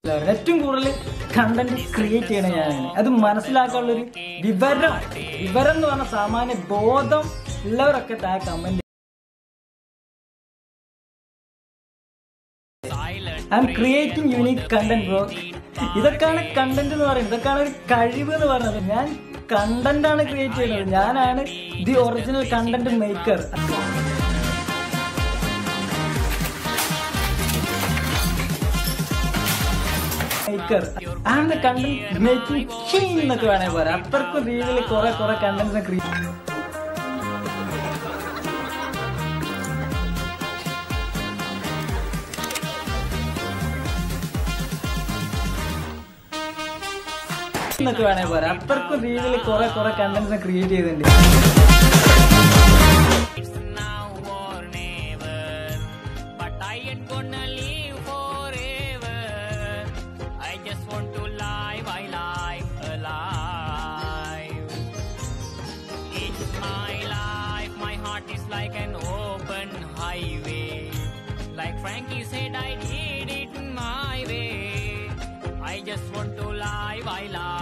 ഏറ്റവും കൂടുതൽ content create ചെയ്യണ ഞാനാണ് അത് മനസ്സിലാക്കാനുള്ള ഒരു വിവരം വിവരം എന്ന് പറഞ്ഞ സാമാന്യ ബോധം ഉള്ളവരൊക്കെ താ comment I'm creating unique content bro ഇതൊക്കെയാണ് കണ്ടന്റ് എന്ന് പറയുന്നത് ഇതൊക്കെയാണ് ഒരു കഴിവ് എന്ന് പറയുന്നത് ഞാൻ കണ്ടന്റ് ആണ് ക്രിയേറ്റ് ചെയ്യുന്നത് ഞാനാണ് the original content maker maker and the content making king എന്നൊക്കെ വേണേ പറയാം അത്രക്കും രീതിയിൽ കുറെ കുറെ കണ്ടന്റ് ക്രിയേറ്റ് എന്നൊക്കെ വേണേ പറയാം അത്രക്കും രീതിയിൽ കുറെ കുറെ കണ്ടന്റ് ക്രിയേറ്റ് ചെയ്തിട്ടുണ്ട് It's now or never, but I ain't gonna live forever. I just want to live, I live alive. It's my life, my heart is like an open highway. Like Frankie said, I did it my way. I just want to live, I live.